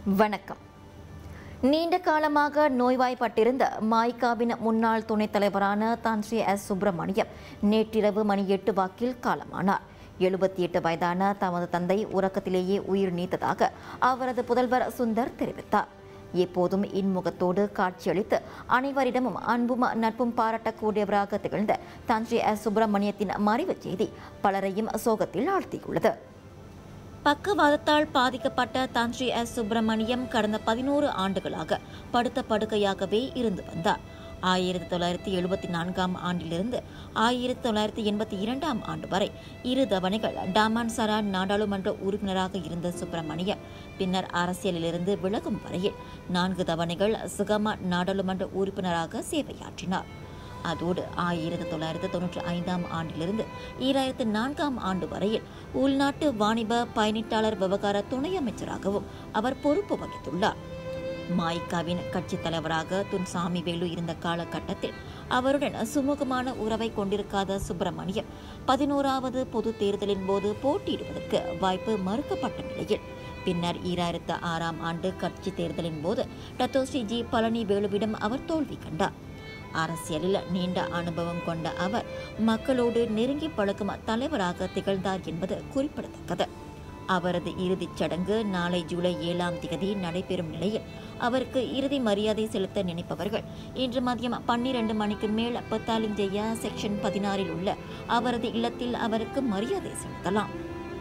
வணக்கம் நீண்ட காலமாக நோய்வாய்ப்பட்டிருந்த மாய்காவின் முன்னாள் துணைத் தலைவரான தான் ஸ்ரீ எஸ் சுப்பிரமணியம் நேற்றிரவு மணி எட்டு வாக்கில் காலமானார் எழுபத்தி எட்டு வயதான தமது தந்தை உறக்கத்திலேயே உயிர் நீத்ததாக அவரது புதல்வர் சுந்தர் தெரிவித்தார் எப்போதும் இன்முகத்தோடு காட்சியளித்து அனைவரிடமும் அன்பும் நட்பும் பாராட்டக்கூடியவராக திகழ்ந்த தான் ஸ்ரீ எஸ் சுப்பிரமணியத்தின் மறைவுச் செய்தி பலரையும் சோகத்தில் ஆழ்த்தியுள்ளது பக்கவாதத்தால் பாதிக்கப்பட்ட தான் ஸ்ரீ எஸ் சுப்பிரமணியம் கடந்த பதினோரு ஆண்டுகளாக படுத்த படுக்கையாகவே இருந்து வந்தார் ஆயிரத்தி தொள்ளாயிரத்தி எழுபத்தி நான்காம் ஆண்டிலிருந்து ஆயிரத்தி தொள்ளாயிரத்தி எண்பத்தி இரண்டாம் ஆண்டு வரை இரு தவணைகள் டாமான்சரா நாடாளுமன்ற உறுப்பினராக இருந்த சுப்பிரமணியம் பின்னர் அரசியலிலிருந்து விலகும் வரையில் நான்கு தவணைகள் சுகமா நாடாளுமன்ற உறுப்பினராக சேவையாற்றினார் அதோடு ஆயிரத்தி தொள்ளாயிரத்தி தொன்னூற்றி ஐந்தாம் ஆண்டிலிருந்து ஈராயிரத்து நான்காம் ஆண்டு வரையில் உள்நாட்டு வாணிப பயணிட்டாளர் விவகார துணை அமைச்சராகவும் அவர் பொறுப்பு வகித்துள்ளார் மாய்காவின் கட்சித் தலைவராக துன் சாமிவேலு இருந்த காலகட்டத்தில் அவருடன் சுமூகமான உறவை கொண்டிருக்காத சுப்பிரமணியம் பதினோராவது பொது தேர்தலின் போது போட்டியிடுவதற்கு வாய்ப்பு மறுக்கப்பட்ட நிலையில் பின்னர் ஈராயிரத்து ஆறாம் ஆண்டு கட்சி தேர்தலின் போது டத்தோஸ்ரீ ஜி பழனி வேலுவிடம் அவர் தோல்வி கண்டார் அரசியலில் நீண்ட அனுபவம் கொண்ட அவர் மக்களோடு நெருங்கி பழகும் தலைவராக திகழ்ந்தார் என்பது குறிப்பிடத்தக்கது அவரது இறுதிச் சடங்கு நாளை ஜூலை ஏழாம் தேதி நடைபெறும் நிலையில் அவருக்கு இறுதி மரியாதை செலுத்த நினைப்பவர்கள் இன்று மதியம் பன்னிரண்டு மணிக்கு மேல் பத்தாலிஞ்சையா செக்ஷன் பதினாறில் உள்ள அவரது இல்லத்தில் அவருக்கு மரியாதை செலுத்தலாம்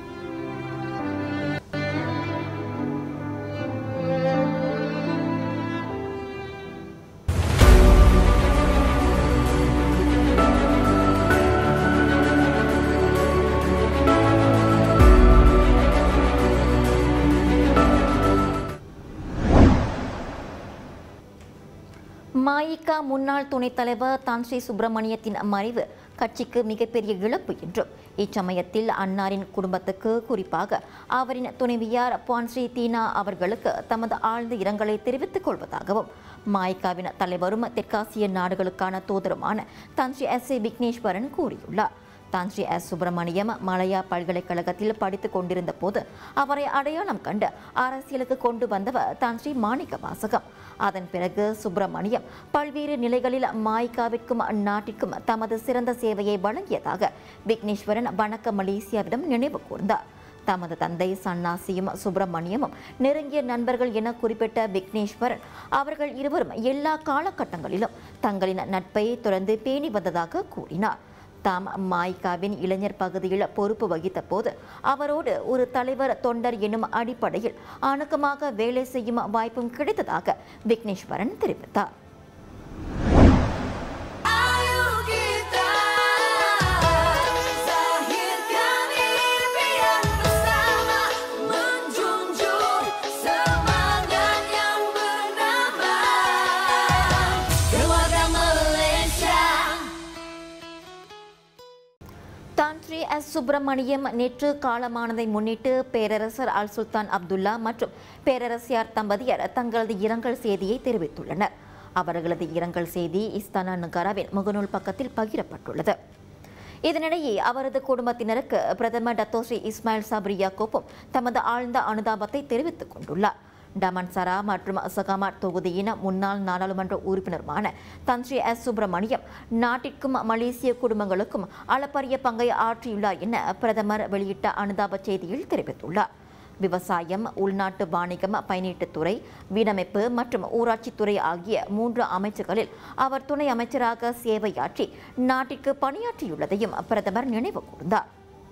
மாயிகா முன்னாள் துணைத் தலைவர் தான் ஸ்ரீ சுப்பிரமணியத்தின் மறைவு கட்சிக்கு மிகப்பெரிய இழப்பு என்றும் இச்சமயத்தில் அன்னாரின் குடும்பத்துக்கு குறிப்பாக அவரின் துணைவியார் பான் ஸ்ரீ தீனா அவர்களுக்கு தமது ஆழ்ந்த இரங்கலை தெரிவித்துக் கொள்வதாகவும் மாயிகாவின் தலைவரும் தெற்காசிய நாடுகளுக்கான தூதருமான தான் ஸ்ரீ எஸ் ஏ விக்னேஸ்வரன் கூறியுள்ளார் தான் ஸ்ரீ எஸ் சுப்பிரமணியம் மலையா பல்கலைக்கழகத்தில் படித்துக் கொண்டிருந்த போது அவரை அடையாளம் கண்டு அரசியலுக்கு கொண்டு வந்தவர் தான் ஸ்ரீ மாணிக்க வாசகம் அதன் பிறகு சுப்பிரமணியம் பல்வேறு நிலைகளில் மாய்காவிற்கும் நாட்டிற்கும் தமது சிறந்த சேவையை வழங்கியதாக விக்னேஸ்வரன் வணக்க மலேசியாவிடம் நினைவு கூர்ந்தார் தமது தந்தை சன்னாசியும் சுப்பிரமணியமும் நெருங்கிய நண்பர்கள் என குறிப்பிட்ட விக்னேஸ்வரன் அவர்கள் இருவரும் எல்லா காலகட்டங்களிலும் தங்களின் நட்பை தொடர்ந்து பேணி வந்ததாக கூறினார் தாம் மாய்காவின் இளைஞர் பகுதியில் பொறுப்பு வகித்த போது அவரோடு ஒரு தலைவர் தொண்டர் எனும் அடிப்படையில் அணுக்கமாக வேலை செய்யும் வாய்ப்பும் கிடைத்ததாக விக்னேஸ்வரன் தெரிவித்தார் Ayo kita zahirkan impian bersama menjunjung semangat yang bernama keluarga Malaysia. தான் ஸ்ரீ எஸ் சுப்பிரமணியம் நேற்று காலமானதை முன்னிட்டு பேரரசர் அல் சுல்தான் அப்துல்லா மற்றும் பேரரசியார் தம்பதியர் தங்களது இரங்கல் செய்தியை தெரிவித்துள்ளனர் அவர்களது இரங்கல் செய்தி இஸ்தானா நகராவின் முகநூல் பக்கத்தில் பகிரப்பட்டுள்ளது இதனிடையே அவரது குடும்பத்தினருக்கு பிரதமர் டத்தோஸ்ரீ இஸ்மாயில் சப்ரி யாக்கூப்பும் தமது ஆழ்ந்த அனுதாபத்தை தெரிவித்துக் கொண்டுள்ளார் டமன்சரா மற்றும் சகமாட் தொகுதியின் முன்னாள் நாடாளுமன்ற உறுப்பினருமான தன்ஸ்ரீ எஸ் சுப்பிரமணியம் நாட்டிற்கும் மலேசிய குடும்பங்களுக்கும் அளப்பரிய பங்கை ஆற்றியுள்ளார் என பிரதமர் வெளியிட்ட அனுதாப செய்தியில் தெரிவித்துள்ளார் விவசாயம் உள்நாட்டு வாணிகம் பயணீட்டுத்துறை வீடமைப்பு மற்றும் ஊராட்சித்துறை ஆகிய மூன்று அமைச்சுகளில் அவர் துணை அமைச்சராக சேவையாற்றி நாட்டிற்கு பணியாற்றியுள்ளதையும் பிரதமர் நினைவு கூர்ந்தார்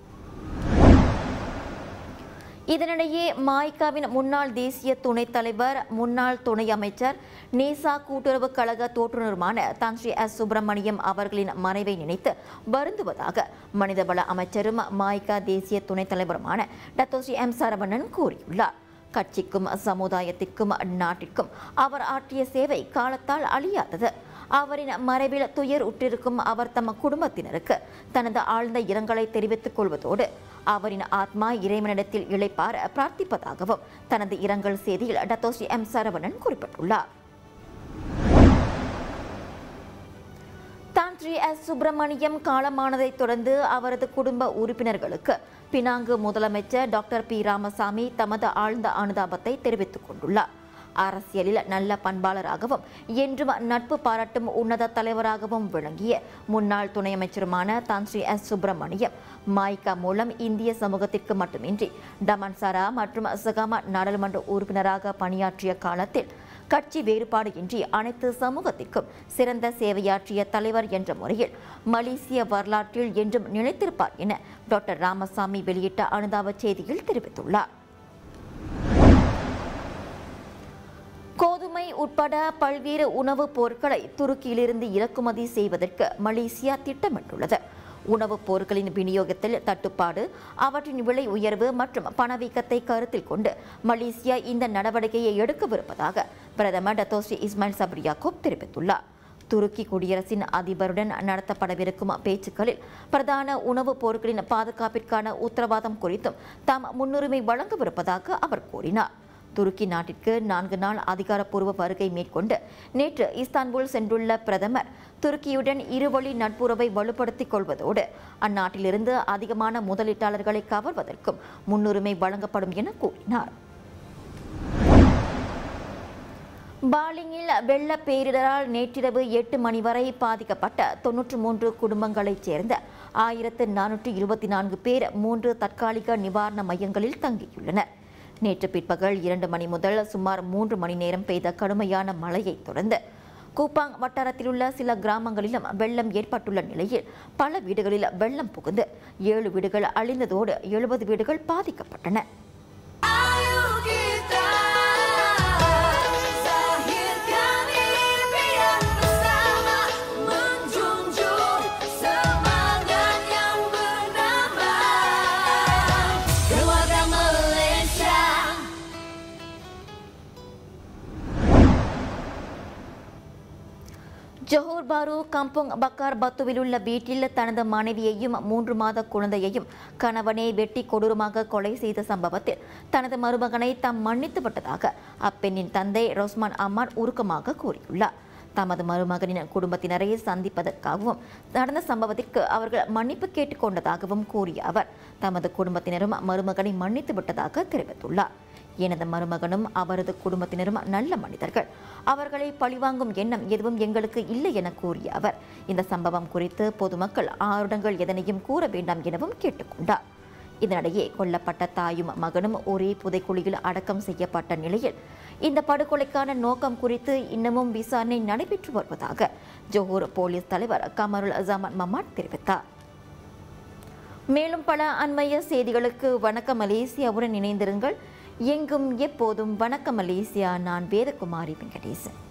இதனிடையே மாய்காவின் முன்னாள் தேசிய துணைத் தலைவர் முன்னாள் துணை அமைச்சர் நேசா கூட்டுறவு கழக தோற்றுநருமான தான் ஸ்ரீ எஸ் சுப்பிரமணியம் அவர்களின் மறைவை நினைத்து வருந்துவதாக மனிதவள அமைச்சரும் மாய்கா தேசிய துணைத் தலைவருமான டத்தோஸ்ரீ எம் சரவணன் கூறியுள்ளார் கட்சிக்கும் சமுதாயத்திற்கும் நாட்டிற்கும் அவர் ஆற்றிய சேவை காலத்தால் அழியாதது அவரின் மறைவில் துயர் உற்றிருக்கும் அவர் தம் குடும்பத்தினருக்கு தனது ஆழ்ந்த இரங்கலை தெரிவித்துக் கொள்வதோடு அவரின் ஆத்மா இறைவனிடத்தில் இளைப்பார பிரார்த்திப்பதாகவும் தனது இரங்கல் செய்தியில் டத்தோஸ்ரீ எம் சரவணன் குறிப்பிட்டுள்ளார் தான் ஸ்ரீ எஸ் சுப்பிரமணியம் காலமானதைத் தொடர்ந்து அவரது குடும்ப உறுப்பினர்களுக்கு பினாங்கு முதலமைச்சர் டாக்டர் பி ராமசாமி தமது ஆழ்ந்த அனுதாபத்தை தெரிவித்துக் கொண்டுள்ளார் அரசியலில் நல்ல பண்பாளராகவும் என்றும் நட்பு பாராட்டும் உன்னத தலைவராகவும் விளங்கிய முன்னாள் துணை அமைச்சருமான தான் ஸ்ரீ எஸ் சுப்பிரமணியம் மாய்கா மூலம் இந்திய சமூகத்திற்கு மட்டுமின்றி டமன்சாரா மற்றும் சகமா நாடாளுமன்ற உறுப்பினராக பணியாற்றிய காலத்தில் கட்சி வேறுபாடு இன்றி அனைத்து சமூகத்திற்கும் சிறந்த சேவையாற்றிய தலைவர் என்ற முறையில் மலேசிய வரலாற்றில் என்றும் நிலைத்திருப்பார் என டாக்டர் ராமசாமி வெளியிட்ட அனுதாப செய்தியில் தெரிவித்துள்ளார் கோதுமை உட்பட பல்வேறு உணவுப் பொருட்களை துருக்கியிலிருந்து இறக்குமதி செய்வதற்கு மலேசியா திட்டமிட்டுள்ளது உணவுப் பொருட்களின் விநியோகத்தில் தட்டுப்பாடு அவற்றின் விலை உயர்வு மற்றும் பணவீக்கத்தை கருத்தில் கொண்டு மலேசியா இந்த நடவடிக்கையை எடுக்கவிருப்பதாக பிரதமர் டத்தோஸ்ரீ இஸ்மாயில் சப்ரி யாக்கூப் தெரிவித்துள்ளார் துருக்கி குடியரசின் அதிபருடன் நடத்தப்படவிருக்கும் பேச்சுக்களில் பிரதான உணவுப் பொருட்களின் பாதுகாப்பிற்கான உத்தரவாதம் குறித்தும் தாம் முன்னுரிமை வழங்கவிருப்பதாக அவர் கூறினார் துருக்கி நாட்டிற்கு நான்கு நாள் அதிகாரப்பூர்வ வருகை மேற்கொண்டு நேற்று இஸ்தான்புல் சென்றுள்ள பிரதமர் துருக்கியுடன் இருவழி நட்புறவை வலுப்படுத்திக் கொள்வதோடு அந்நாட்டிலிருந்து அதிகமான முதலீட்டாளர்களை கவர்வதற்கும் முன்னுரிமை வழங்கப்படும் என கூறினார் பாலிங்கில் வெள்ள பேரிடரால் நேற்றிரவு எட்டு மணி வரை பாதிக்கப்பட்ட தொன்னூற்று மூன்று குடும்பங்களைச் சேர்ந்த ஆயிரத்து நானூற்று இருபத்தி நான்கு பேர் மூன்று தற்காலிக நிவாரண மையங்களில் தங்கியுள்ளனர் நேற்று பிற்பகல் இரண்டு மணி முதல் சுமார் மூன்று மணி நேரம் பெய்த கடுமையான மழையைத் தொடர்ந்து கூப்பாங் வட்டாரத்திலுள்ள சில கிராமங்களிலும் வெள்ளம் ஏற்பட்டுள்ள நிலையில் பல வீடுகளில் வெள்ளம் புகுந்து ஏழு வீடுகள் அழிந்ததோடு எழுபது வீடுகள் பாதிக்கப்பட்டன Ayo kita zahirkan impian bersama menjunjung semangat yang bernama keluarga Malaysia. Johor பாரு கம்போங் பக்கார் பத்துவில் உள்ள வீட்டில் தனது மனைவியையும் மூன்று மாத குழந்தையையும் கணவனை வெட்டி கொடூரமாக கொலை செய்த சம்பவத்தில் தனது மருமகனை தாம் மன்னித்து விட்டதாக அப்பெண்ணின் தந்தை ரோஸ்மான் அம்மான் உருக்கமாக கூறியுள்ளார் தமது மருமகனின் குடும்பத்தினரை சந்திப்பதற்காகவும் நடந்த சம்பவத்திற்கு அவர்கள் மன்னிப்பு கேட்டுக்கொண்டதாகவும் கூறிய அவர் தமது குடும்பத்தினரும் மருமகனை மன்னித்து விட்டதாக தெரிவித்துள்ளார் எனது மருமகனும் அவரது குடும்பத்தினரும் நல்ல மனிதர்கள் அவர்களை பழிவாங்கும் எண்ணம் எதுவும் எங்களுக்கு இல்லை என கூறிய அவர் இந்த சம்பவம் குறித்து பொதுமக்கள் ஆருடங்கள் எதனையும் கூற வேண்டாம் எனவும் கேட்டுக்கொண்டார் இதனிடையே கொல்லப்பட்ட தாயும் மகனும் ஒரே புதைக்குழியில் அடக்கம் செய்யப்பட்ட நிலையில் இந்த படுகொலைக்கான நோக்கம் குறித்து இன்னமும் விசாரணை நடைபெற்று வருவதாக ஜோஹூர் போலீஸ் தலைவர் கமருல் ஜமான் மமாட் தெரிவித்தார் மேலும் பல அண்மைய செய்திகளுக்கு வணக்கம் மலேசியாவுடன் இணைந்திருங்கள் எங்கும் எப்போதும் வணக்கம் மலேசியா நான் வேதகுமாரி வெங்கடேசன்